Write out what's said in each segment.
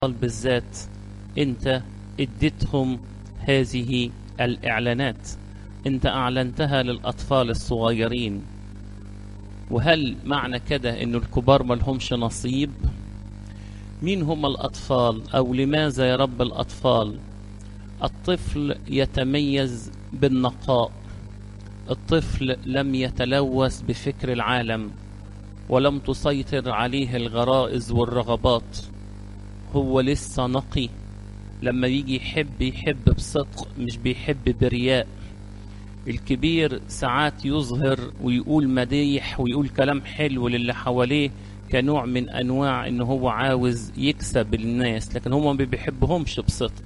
بالذات انت اديتهم هذه الاعلانات انت اعلنتها للاطفال الصغيرين وهل معنى كده ان الكبار ملهمش نصيب مين هم الاطفال او لماذا يا رب الاطفال الطفل يتميز بالنقاء الطفل لم يتلوث بفكر العالم ولم تسيطر عليه الغرائز والرغبات هو لسه نقي لما يجي يحب يحب بصدق مش بيحب برياء الكبير ساعات يظهر ويقول مديح ويقول كلام حلو للي حواليه كنوع من انواع ان هو عاوز يكسب الناس لكن هو ما بيحبهمش بصدق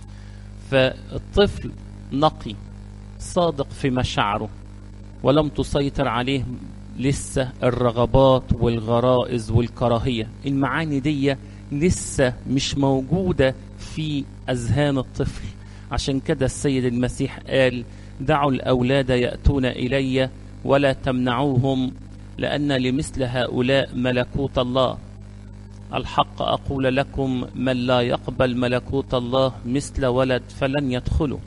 فالطفل نقي صادق في مشاعره ولم تسيطر عليه لسه الرغبات والغرائز والكراهية المعاني دي لسه مش موجودة في أذهان الطفل عشان كده السيد المسيح قال دعوا الأولاد يأتون إلي ولا تمنعوهم لأن لمثل هؤلاء ملكوت الله الحق أقول لكم من لا يقبل ملكوت الله مثل ولد فلن يدخله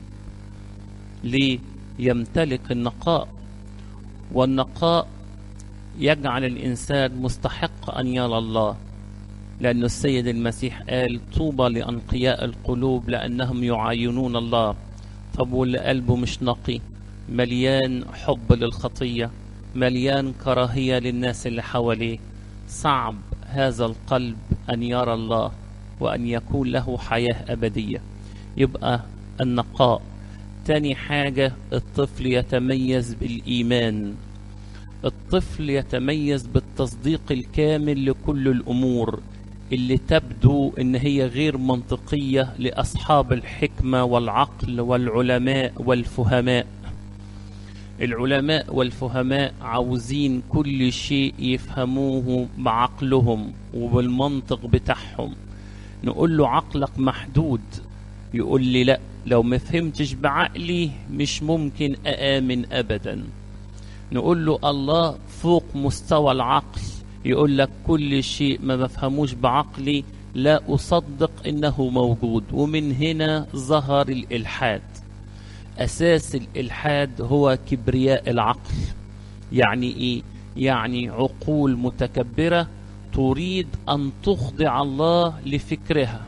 ليه يمتلك النقاء والنقاء يجعل الإنسان مستحق أن يرى الله لأن السيد المسيح قال طوبى لأنقياء القلوب لأنهم يعاينون الله طب واللي قلبه مش نقي مليان حب للخطية مليان كراهية للناس اللي حواليه صعب هذا القلب أن يرى الله وأن يكون له حياة أبدية يبقى النقاء تاني حاجة الطفل يتميز بالإيمان الطفل يتميز بالتصديق الكامل لكل الأمور اللي تبدو ان هي غير منطقية لأصحاب الحكمة والعقل والعلماء والفهماء العلماء والفهماء عاوزين كل شيء يفهموه بعقلهم وبالمنطق بتاعهم نقول له عقلك محدود يقول لي لا لو ما فهمتش بعقلي مش ممكن أآمن أبدا نقول له الله فوق مستوى العقل يقول لك كل شيء ما بفهموش بعقلي لا أصدق إنه موجود ومن هنا ظهر الإلحاد أساس الإلحاد هو كبرياء العقل يعني إيه؟ يعني عقول متكبرة تريد أن تخضع الله لفكرها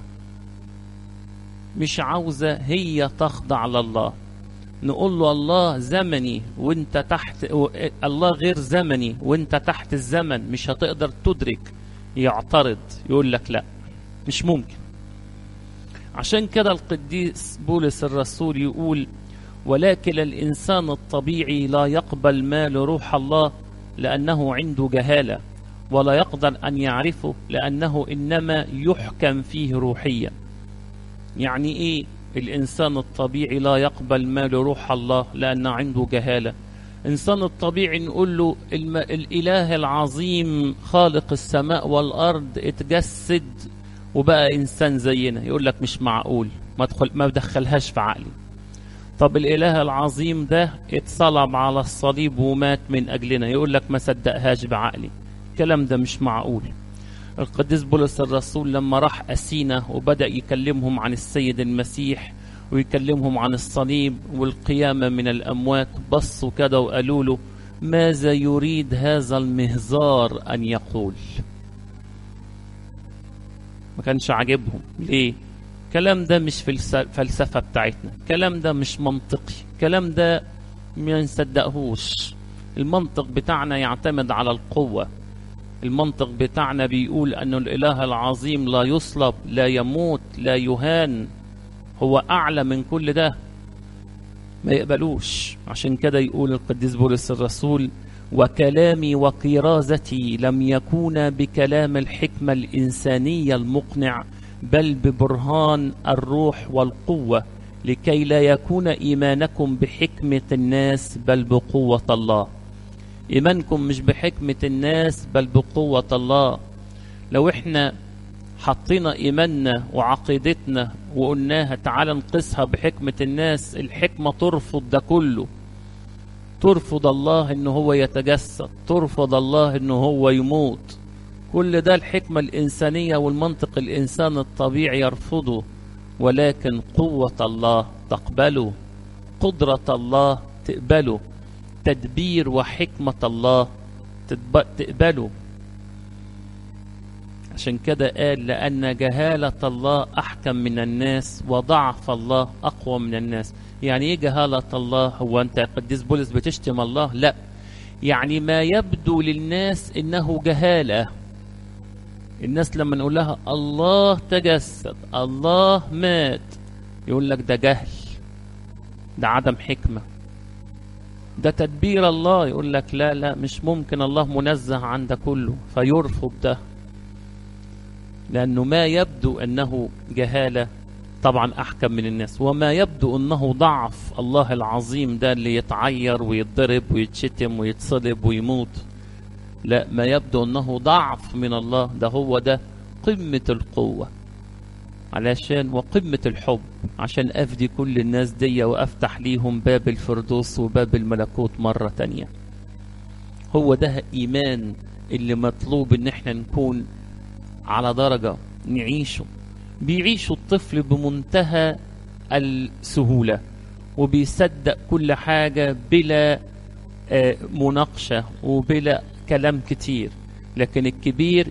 مش عاوزة هي تخضع لله نقول له الله زمني وانت تحت الله غير زمني وانت تحت الزمن مش هتقدر تدرك يعترض يقول لك لا مش ممكن عشان كده القديس بولس الرسول يقول ولكن الإنسان الطبيعي لا يقبل ما لروح الله لأنه عنده جهالة ولا يقدر أن يعرفه لأنه إنما يحكم فيه روحيا يعني إيه الإنسان الطبيعي لا يقبل ما لروح الله لأن عنده جهالة إنسان الطبيعي نقول له الم... الإله العظيم خالق السماء والأرض اتجسد وبقى إنسان زينا يقول لك مش معقول ما دخل ما بدخلهاش في عقلي طب الإله العظيم ده اتصلب على الصليب ومات من أجلنا يقول لك ما صدقهاش بعقلي الكلام ده مش معقول القديس بولس الرسول لما راح أسينا وبدأ يكلمهم عن السيد المسيح ويكلمهم عن الصليب والقيامة من الأموات بصوا كده وقالوا له ماذا يريد هذا المهزار أن يقول ما كانش عاجبهم ليه الكلام ده مش في الفلسفة بتاعتنا الكلام ده مش منطقي الكلام ده ما نصدقهوش المنطق بتاعنا يعتمد على القوة المنطق بتاعنا بيقول أن الإله العظيم لا يصلب لا يموت لا يهان هو أعلى من كل ده ما يقبلوش عشان كده يقول القديس بولس الرسول وكلامي وكرازتي لم يكون بكلام الحكمة الإنسانية المقنع بل ببرهان الروح والقوة لكي لا يكون إيمانكم بحكمة الناس بل بقوة الله إيمانكم مش بحكمة الناس بل بقوة الله لو احنا حطينا إيماننا وعقيدتنا وقلناها تعال نقيسها بحكمة الناس الحكمة ترفض ده كله ترفض الله إن هو يتجسد ترفض الله إن هو يموت كل ده الحكمة الإنسانية والمنطق الإنسان الطبيعي يرفضه ولكن قوة الله تقبله قدرة الله تقبله تدبير وحكمة الله تقبله عشان كده قال لأن جهالة الله أحكم من الناس وضعف الله أقوى من الناس يعني إيه جهالة الله هو أنت قديس بولس بتشتم الله لا يعني ما يبدو للناس إنه جهالة الناس لما نقول لها الله تجسد الله مات يقول لك ده جهل ده عدم حكمة ده تدبير الله يقول لك لا لا مش ممكن الله منزه عن ده كله فيرفض ده لأنه ما يبدو أنه جهالة طبعا أحكم من الناس وما يبدو أنه ضعف الله العظيم ده اللي يتعير ويتضرب ويتشتم ويتصلب ويموت لا ما يبدو أنه ضعف من الله ده هو ده قمة القوة علشان وقمة الحب عشان أفدي كل الناس دي وأفتح ليهم باب الفردوس وباب الملكوت مرة تانية هو ده إيمان اللي مطلوب إن احنا نكون على درجة نعيشه بيعيشوا الطفل بمنتهى السهولة وبيصدق كل حاجة بلا مناقشة وبلا كلام كتير لكن الكبير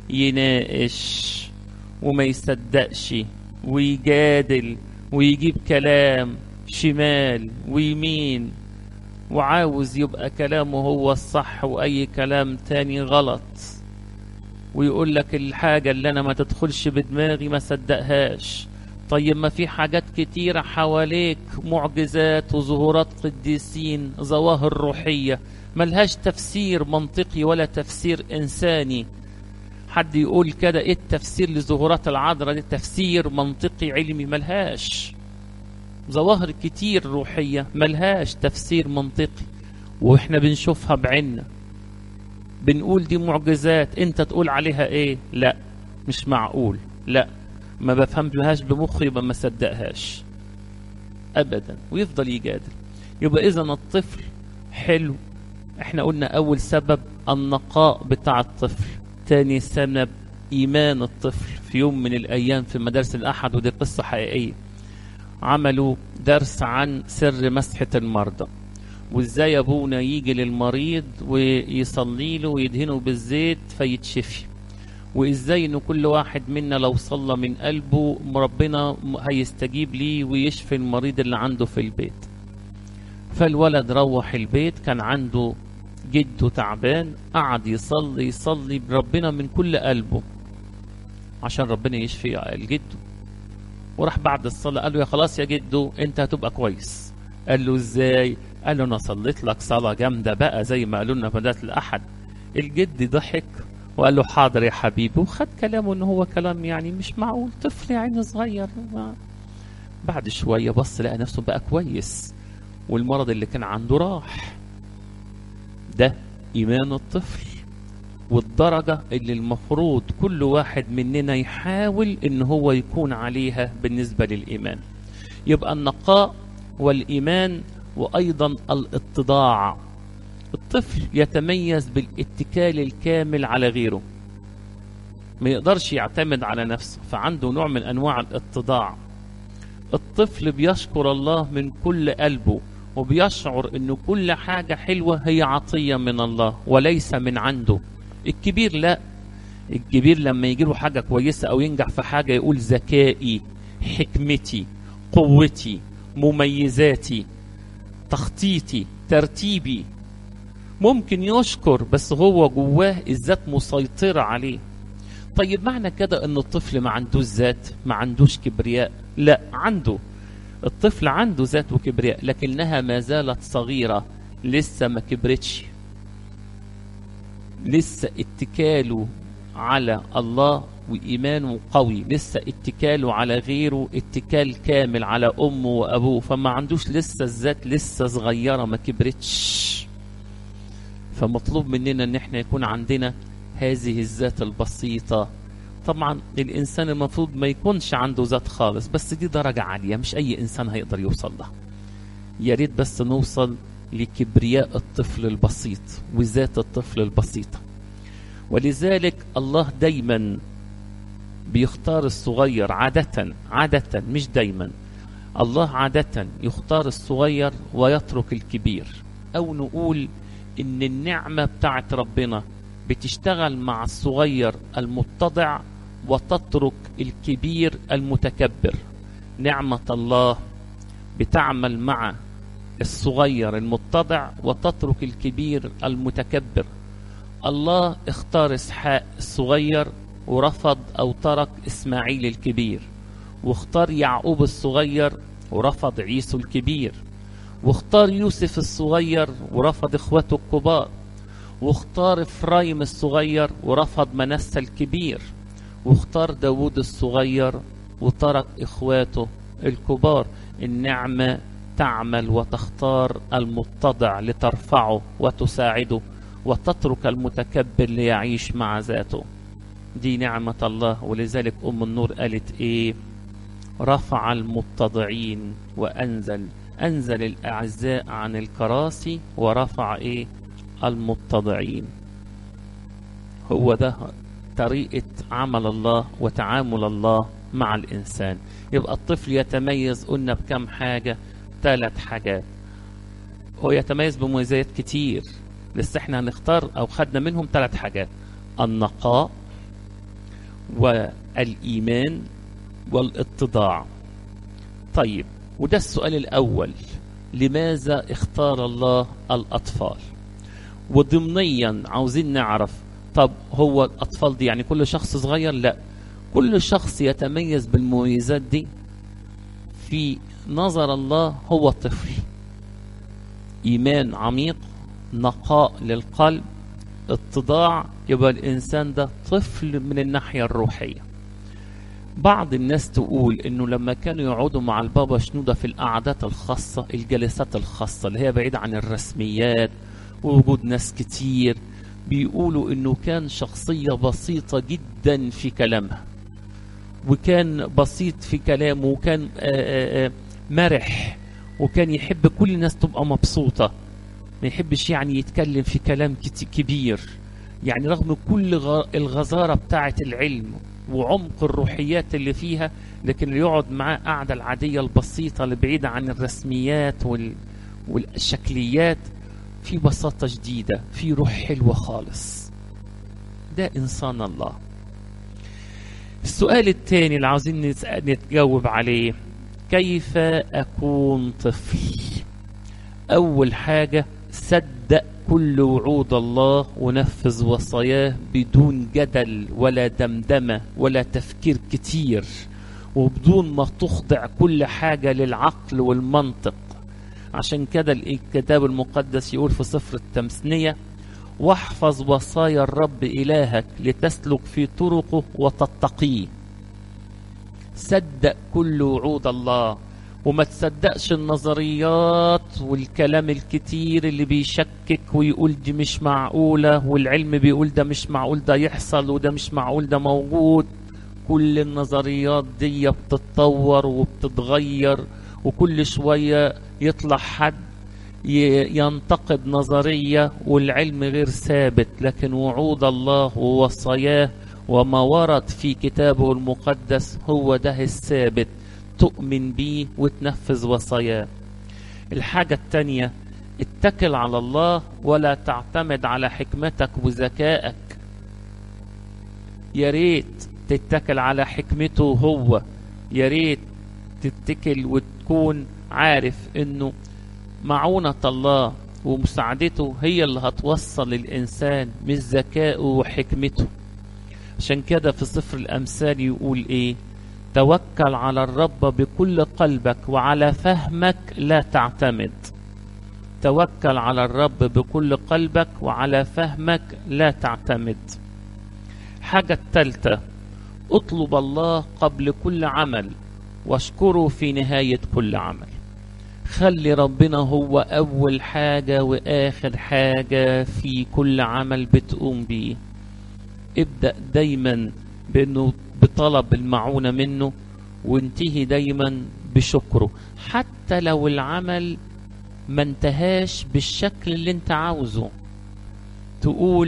يناقش وما يصدقش ويجادل ويجيب كلام شمال ويمين وعاوز يبقى كلامه هو الصح وأي كلام تاني غلط ويقول لك الحاجة اللي أنا ما تدخلش بدماغي ما صدقهاش طيب ما في حاجات كتيرة حواليك معجزات وظهورات قديسين ظواهر روحية ملهاش تفسير منطقي ولا تفسير إنساني حد يقول كده ايه التفسير لظهورات العذراء دي تفسير منطقي علمي ملهاش ظواهر كتير روحية ملهاش تفسير منطقي واحنا بنشوفها بعيننا بنقول دي معجزات انت تقول عليها ايه لا مش معقول لا ما بفهمهاش بمخي يبقى ما صدقهاش ابدا ويفضل يجادل يبقى اذا الطفل حلو احنا قلنا اول سبب النقاء بتاع الطفل تاني سبب ايمان الطفل في يوم من الايام في مدارس الاحد ودي قصه حقيقيه عملوا درس عن سر مسحه المرضى وازاي ابونا يجي للمريض ويصلي له ويدهنه بالزيت فيتشفي وازاي ان كل واحد منا لو صلى من قلبه ربنا هيستجيب ليه ويشفي المريض اللي عنده في البيت فالولد روح البيت كان عنده جده تعبان قعد يصلي يصلي بربنا من كل قلبه عشان ربنا يشفي الجده وراح بعد الصلاة قال له يا خلاص يا جدو انت هتبقى كويس قال له ازاي قال له انا صليت لك صلاة جامدة بقى زي ما قالوا لنا في مدارس الأحد الجد ضحك وقال له حاضر يا حبيبي وخد كلامه ان هو كلام يعني مش معقول طفل يعني صغير بعد شوية بص لقى نفسه بقى كويس والمرض اللي كان عنده راح ده إيمان الطفل والدرجة اللي المفروض كل واحد مننا يحاول ان هو يكون عليها بالنسبة للإيمان يبقى النقاء والإيمان وأيضا الاتضاع الطفل يتميز بالاتكال الكامل على غيره ما يقدرش يعتمد على نفسه فعنده نوع من أنواع الاتضاع الطفل بيشكر الله من كل قلبه وبيشعر أن كل حاجة حلوة هي عطية من الله وليس من عنده الكبير لا الكبير لما يجيله حاجة كويسة أو ينجح في حاجة يقول ذكائي حكمتي قوتي مميزاتي تخطيطي ترتيبي ممكن يشكر بس هو جواه الذات مسيطرة عليه طيب معنى كده ان الطفل ما عندوش ذات ما عندوش كبرياء لا عنده الطفل عنده ذات وكبرياء لكنها ما زالت صغيرة لسه ما كبرتش لسه اتكاله على الله وإيمانه قوي لسه اتكاله على غيره اتكال كامل على أمه وأبوه فما عندوش لسه الذات لسه صغيرة ما كبرتش فمطلوب مننا ان احنا يكون عندنا هذه الذات البسيطة طبعا الإنسان المفروض ما يكونش عنده ذات خالص بس دي درجة عالية مش أي إنسان هيقدر يوصل لها يا ريت بس نوصل لكبرياء الطفل البسيط وذات الطفل البسيطة ولذلك الله دايما بيختار الصغير عادة عادة مش دايما الله عادة يختار الصغير ويترك الكبير أو نقول إن النعمة بتاعت ربنا بتشتغل مع الصغير المتضع وتترك الكبير المتكبر نعمة الله بتعمل مع الصغير المتضع وتترك الكبير المتكبر الله اختار اسحاق الصغير ورفض او ترك اسماعيل الكبير واختار يعقوب الصغير ورفض عيسو الكبير واختار يوسف الصغير ورفض اخواته الكبار واختار افرايم الصغير ورفض منسى الكبير واختار داود الصغير وترك اخواته الكبار النعمة تعمل وتختار المتضع لترفعه وتساعده وتترك المتكبر ليعيش مع ذاته دي نعمة الله ولذلك أم النور قالت إيه رفع المتضعين وأنزل أنزل الأعزاء عن الكراسي ورفع إيه المتضعين هو ده طريقة عمل الله وتعامل الله مع الإنسان يبقى الطفل يتميز قلنا بكم حاجة ثلاث حاجات هو يتميز بمميزات كتير لسه احنا هنختار او خدنا منهم ثلاث حاجات النقاء والايمان والاتضاع طيب وده السؤال الاول لماذا اختار الله الاطفال وضمنيا عاوزين نعرف طب هو الاطفال دي يعني كل شخص صغير لا كل شخص يتميز بالمميزات دي في نظر الله هو طفل ايمان عميق نقاء للقلب اتضاع يبقى الانسان ده طفل من الناحيه الروحيه بعض الناس تقول انه لما كانوا يقعدوا مع البابا شنودة في القعدات الخاصة الجلسات الخاصة اللي هي بعيدة عن الرسميات ووجود ناس كتير بيقولوا انه كان شخصية بسيطة جدا في كلامها وكان بسيط في كلامه وكان آآ آآ مرح وكان يحب كل الناس تبقى مبسوطة ما يحبش يعني يتكلم في كلام كبير يعني رغم كل الغزارة بتاعة العلم وعمق الروحيات اللي فيها لكن اللي يقعد معاه قاعدة العادية البسيطة اللي بعيدة عن الرسميات وال... والشكليات في بساطة جديدة في روح حلوة خالص ده إنسان الله السؤال الثاني اللي عاوزين نتجاوب عليه كيف أكون طفل أول حاجة صدق كل وعود الله ونفذ وصاياه بدون جدل ولا دمدمة ولا تفكير كتير وبدون ما تخضع كل حاجة للعقل والمنطق عشان كده الكتاب المقدس يقول في سفر التمثنية واحفظ وصايا الرب إلهك لتسلك في طرقه وتتقيه صدق كل وعود الله وما تصدقش النظريات والكلام الكتير اللي بيشكك ويقول دي مش معقولة والعلم بيقول ده مش معقول ده يحصل وده مش معقول ده موجود كل النظريات دي بتتطور وبتتغير وكل شوية يطلع حد ينتقد نظرية والعلم غير ثابت لكن وعود الله ووصاياه وما ورد في كتابه المقدس هو ده الثابت تؤمن بيه وتنفذ وصاياه الحاجة التانية اتكل على الله ولا تعتمد على حكمتك وذكائك يا ريت تتكل على حكمته هو يا ريت تتكل وتكون عارف انه معونة الله ومساعدته هي اللي هتوصل الإنسان مش ذكائه وحكمته عشان كده في سفر الأمثال يقول إيه توكل على الرب بكل قلبك وعلى فهمك لا تعتمد توكل على الرب بكل قلبك وعلى فهمك لا تعتمد حاجة التالتة اطلب الله قبل كل عمل واشكره في نهاية كل عمل خلي ربنا هو أول حاجة وآخر حاجة في كل عمل بتقوم بيه ابدأ دايما بأنه بطلب المعونة منه وانتهي دايما بشكره حتى لو العمل ما انتهاش بالشكل اللي انت عاوزه تقول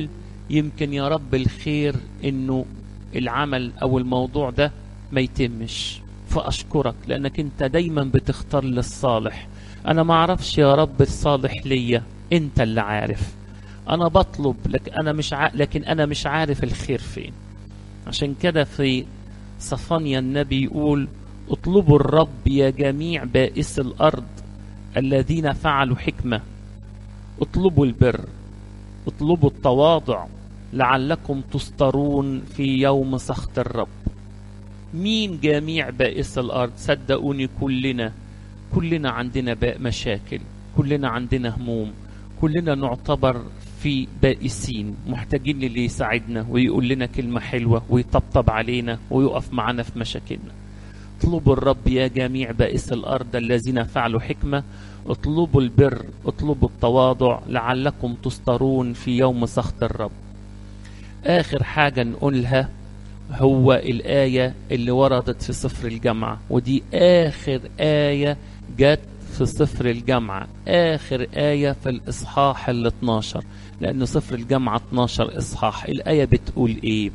يمكن يا رب الخير انه العمل او الموضوع ده ما يتمش فاشكرك لانك انت دايما بتختار للصالح انا ما اعرفش يا رب الصالح ليا انت اللي عارف انا بطلب لك انا مش ع... لكن انا مش عارف الخير فين عشان كده في صفانيا النبي يقول اطلبوا الرب يا جميع بائس الارض الذين فعلوا حكمه اطلبوا البر اطلبوا التواضع لعلكم تسترون في يوم سخط الرب مين جميع بائس الارض صدقوني كلنا كلنا عندنا باء مشاكل كلنا عندنا هموم كلنا نعتبر في بائسين محتاجين للي يساعدنا ويقول لنا كلمة حلوة ويطبطب علينا ويقف معنا في مشاكلنا اطلبوا الرب يا جميع بائس الأرض الذين فعلوا حكمة اطلبوا البر اطلبوا التواضع لعلكم تسترون في يوم سخط الرب آخر حاجة نقولها هو الآية اللي وردت في سفر الجامعة ودي آخر آية جت في سفر الجامعة آخر آية في الإصحاح ال 12 لأن سفر الجامعة 12 إصحاح الآية بتقول إيه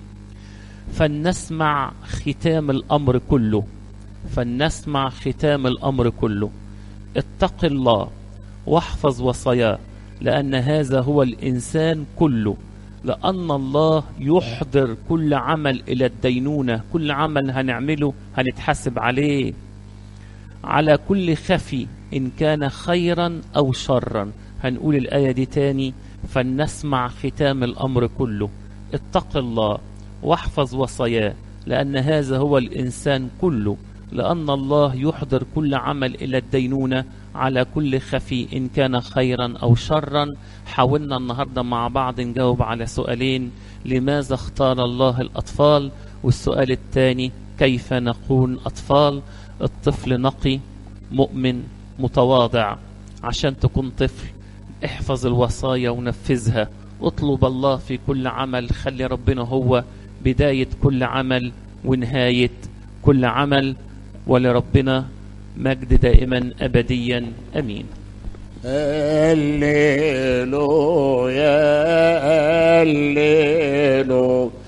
فلنسمع ختام الأمر كله فلنسمع ختام الأمر كله اتق الله واحفظ وصاياه لأن هذا هو الإنسان كله لأن الله يحضر كل عمل إلى الدينونة كل عمل هنعمله هنتحاسب عليه على كل خفي إن كان خيرا أو شرا هنقول الآية دي تاني فلنسمع ختام الأمر كله اتق الله واحفظ وصاياه لأن هذا هو الإنسان كله لأن الله يحضر كل عمل إلى الدينونة على كل خفي إن كان خيرا أو شرا حاولنا النهاردة مع بعض نجاوب على سؤالين لماذا اختار الله الأطفال والسؤال الثاني كيف نكون أطفال الطفل نقي مؤمن متواضع عشان تكون طفل احفظ الوصايا ونفذها اطلب الله في كل عمل خلي ربنا هو بداية كل عمل ونهاية كل عمل ولربنا مجد دائما أبديا أمين هللويا هللويا